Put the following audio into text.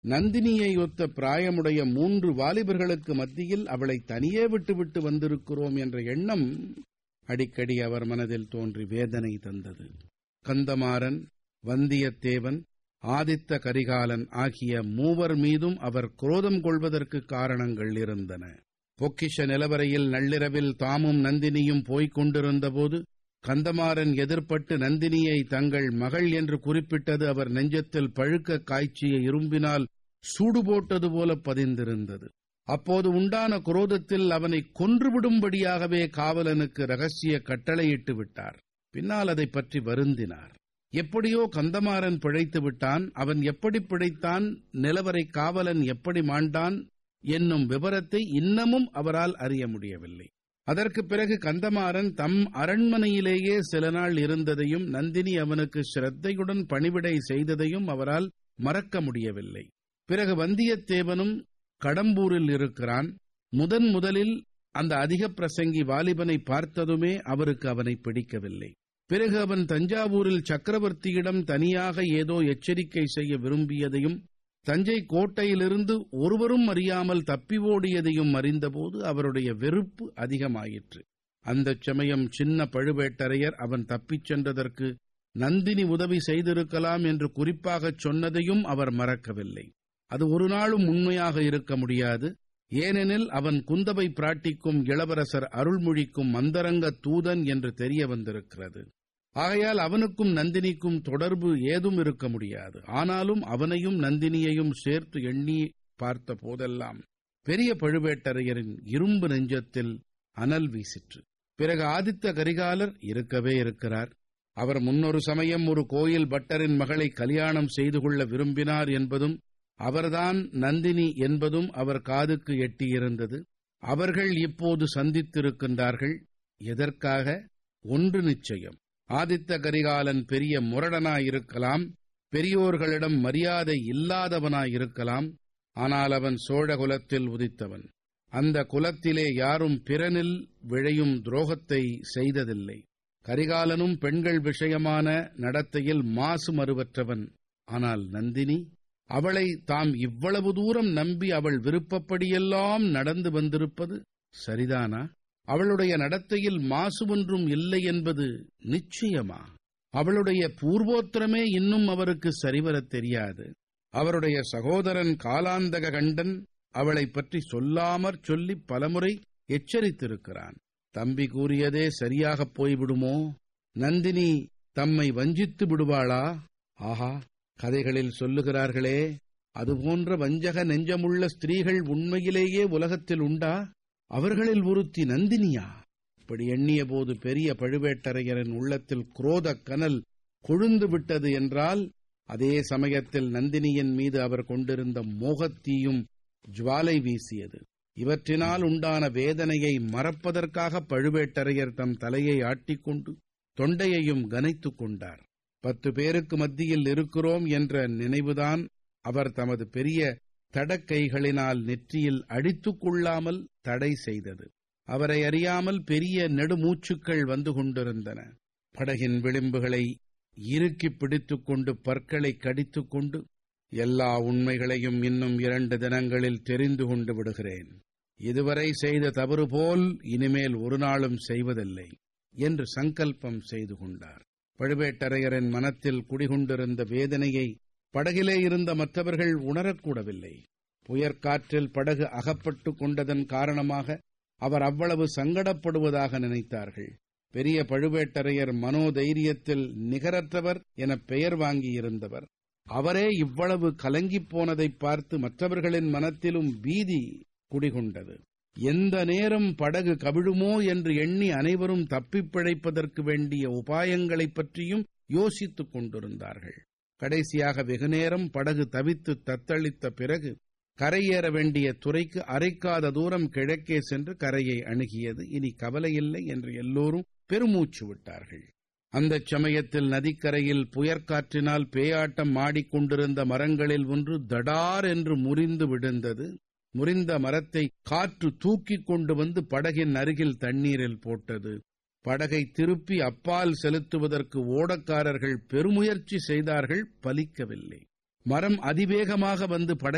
நந்தினியை ஒத்த பிராயமுடைய மூன்று வாலிபர்களுக்கு மத்தியில் அவளை தனியே விட்டுவிட்டு வந்திருக்கிறோம் என்ற எண்ணம் அடிக்கடி அவர் மனதில் தோன்றி வேதனை தந்தது கந்தமாறன் வந்தியத்தேவன் ஆதித்த கரிகாலன் ஆகிய மூவர் மீதும் அவர் குரோதம் கொள்வதற்கு காரணங்கள் இருந்தன பொக்கிஷ நிலவரையில் நள்ளிரவில் தாமும் நந்தினியும் போய்க் கொண்டிருந்தபோது கந்தமாறன் எதிர்ப்பட்டு நந்தினியை தங்கள் மகள் என்று குறிப்பிட்டது அவர் நெஞ்சத்தில் பழுக்க காய்ச்சிய இரும்பினால் சூடு போட்டது போல பதிந்திருந்தது அப்போது உண்டான குரோதத்தில் அவனை கொன்றுவிடும்படியாகவே காவலனுக்கு ரகசிய கட்டளையிட்டு விட்டார் பின்னால் அதை பற்றி வருந்தினார் எப்படியோ கந்தமாறன் பிழைத்து விட்டான் அவன் எப்படி பிழைத்தான் நிலவரை காவலன் எப்படி மாண்டான் என்னும் விவரத்தை இன்னமும் அவரால் அறிய முடியவில்லை அதற்கு பிறகு கந்தமாறன் தம் அரண்மனையிலேயே சில நாள் இருந்ததையும் நந்தினி அவனுக்கு ஸ்ரத்தையுடன் பணிவிடை செய்ததையும் அவரால் மறக்க முடியவில்லை பிறகு வந்தியத்தேவனும் கடம்பூரில் இருக்கிறான் முதன் முதலில் அந்த அதிக பிரசங்கி வாலிபனை பார்த்ததுமே அவருக்கு அவனை பிடிக்கவில்லை பிறகு அவன் தஞ்சாவூரில் சக்கரவர்த்தியிடம் தனியாக ஏதோ எச்சரிக்கை செய்ய விரும்பியதையும் தஞ்சை கோட்டையிலிருந்து ஒருவரும் அறியாமல் தப்பி ஓடியதையும் அறிந்தபோது அவருடைய வெறுப்பு அதிகமாயிற்று அந்தச் சமயம் சின்ன பழுவேட்டரையர் அவன் தப்பிச் சென்றதற்கு நந்தினி உதவி செய்திருக்கலாம் என்று குறிப்பாகச் சொன்னதையும் அவர் மறக்கவில்லை அது ஒரு நாளும் உண்மையாக இருக்க முடியாது ஏனெனில் அவன் குந்தவை பிராட்டிக்கும் இளவரசர் அருள்மொழிக்கும் மந்தரங்க தூதன் என்று தெரிய வந்திருக்கிறது ஆகையால் அவனுக்கும் நந்தினிக்கும் தொடர்பு ஏதும் இருக்க முடியாது ஆனாலும் அவனையும் நந்தினியையும் சேர்த்து எண்ணி பார்த்த போதெல்லாம் பெரிய பழுவேட்டரையரின் இரும்பு நெஞ்சத்தில் அனல் வீசிற்று பிறகு ஆதித்த கரிகாலர் இருக்கவே இருக்கிறார் அவர் முன்னொரு சமயம் ஒரு கோயில் பட்டரின் மகளை கல்யாணம் செய்து கொள்ள விரும்பினார் என்பதும் அவர்தான் நந்தினி என்பதும் அவர் காதுக்கு எட்டியிருந்தது அவர்கள் இப்போது சந்தித்திருக்கின்றார்கள் எதற்காக ஒன்று நிச்சயம் ஆதித்த கரிகாலன் பெரிய முரடனாயிருக்கலாம் பெரியோர்களிடம் மரியாதை இல்லாதவனாயிருக்கலாம் ஆனால் அவன் சோழ குலத்தில் உதித்தவன் அந்த குலத்திலே யாரும் பிறனில் விழையும் துரோகத்தை செய்ததில்லை கரிகாலனும் பெண்கள் விஷயமான நடத்தையில் மாசு மறுவற்றவன் ஆனால் நந்தினி அவளை தாம் இவ்வளவு தூரம் நம்பி அவள் விருப்பப்படியெல்லாம் நடந்து வந்திருப்பது சரிதானா அவளுடைய நடத்தையில் மாசு ஒன்றும் இல்லை என்பது நிச்சயமா அவளுடைய பூர்வோத்திரமே இன்னும் அவருக்கு சரிவரத் தெரியாது அவருடைய சகோதரன் காலாந்தக கண்டன் அவளை பற்றி சொல்லாமற் சொல்லி பலமுறை எச்சரித்திருக்கிறான் தம்பி கூறியதே சரியாகப் போய்விடுமோ நந்தினி தம்மை வஞ்சித்து விடுவாளா ஆஹா கதைகளில் சொல்லுகிறார்களே அதுபோன்ற வஞ்சக நெஞ்சமுள்ள ஸ்திரீகள் உண்மையிலேயே உலகத்தில் உண்டா அவர்களில் ஒருத்தி நந்தினியா இப்படி எண்ணிய போது பெரிய பழுவேட்டரையரின் உள்ளத்தில் குரோதக் கனல் கொழுந்து விட்டது என்றால் அதே சமயத்தில் நந்தினியின் மீது அவர் கொண்டிருந்த மோகத்தீயும் ஜுவாலை வீசியது இவற்றினால் உண்டான வேதனையை மறப்பதற்காக பழுவேட்டரையர் தம் தலையை ஆட்டிக்கொண்டு தொண்டையையும் கனைத்துக் கொண்டார் பத்து பேருக்கு மத்தியில் இருக்கிறோம் என்ற நினைவுதான் அவர் தமது பெரிய தடக்கைகளினால் நெற்றியில் அடித்துக் கொள்ளாமல் தடை செய்தது அவரை அறியாமல் பெரிய நெடுமூச்சுக்கள் வந்து கொண்டிருந்தன படகின் விளிம்புகளை இறுக்கிப் பிடித்துக் கொண்டு பற்களை கடித்துக் கொண்டு எல்லா உண்மைகளையும் இன்னும் இரண்டு தினங்களில் தெரிந்து கொண்டு விடுகிறேன் இதுவரை செய்த தவறு போல் இனிமேல் ஒரு நாளும் செய்வதில்லை என்று சங்கல்பம் செய்து கொண்டார் பழுவேட்டரையரின் மனத்தில் குடிகொண்டிருந்த வேதனையை படகிலே இருந்த மற்றவர்கள் உணரக்கூடவில்லை புயற்காற்றில் படகு அகப்பட்டு கொண்டதன் காரணமாக அவர் அவ்வளவு சங்கடப்படுவதாக நினைத்தார்கள் பெரிய பழுவேட்டரையர் மனோதைரியத்தில் நிகரற்றவர் என பெயர் வாங்கியிருந்தவர் அவரே இவ்வளவு கலங்கிப் போனதைப் பார்த்து மற்றவர்களின் மனத்திலும் பீதி குடிகொண்டது எந்த நேரம் படகு கவிழுமோ என்று எண்ணி அனைவரும் தப்பிப் பிழைப்பதற்கு வேண்டிய உபாயங்களைப் பற்றியும் யோசித்துக் கொண்டிருந்தார்கள் கடைசியாக வெகுநேரம் படகு தவித்து தத்தளித்த பிறகு கரையேற வேண்டிய துறைக்கு அரைக்காத தூரம் கிழக்கே சென்று கரையை அணுகியது இனி கவலையில்லை என்று எல்லோரும் பெருமூச்சு விட்டார்கள் அந்தச் சமயத்தில் நதிக்கரையில் புயற்காற்றினால் பேயாட்டம் ஆடிக்கொண்டிருந்த மரங்களில் ஒன்று தடார் என்று முறிந்து விழுந்தது முறிந்த மரத்தை காற்று தூக்கிக் கொண்டு வந்து படகின் அருகில் தண்ணீரில் போட்டது படகை திருப்பி அப்பால் செலுத்துவதற்கு ஓடக்காரர்கள் பெருமுயற்சி செய்தார்கள் பலிக்கவில்லை மரம் அதிவேகமாக வந்து படகை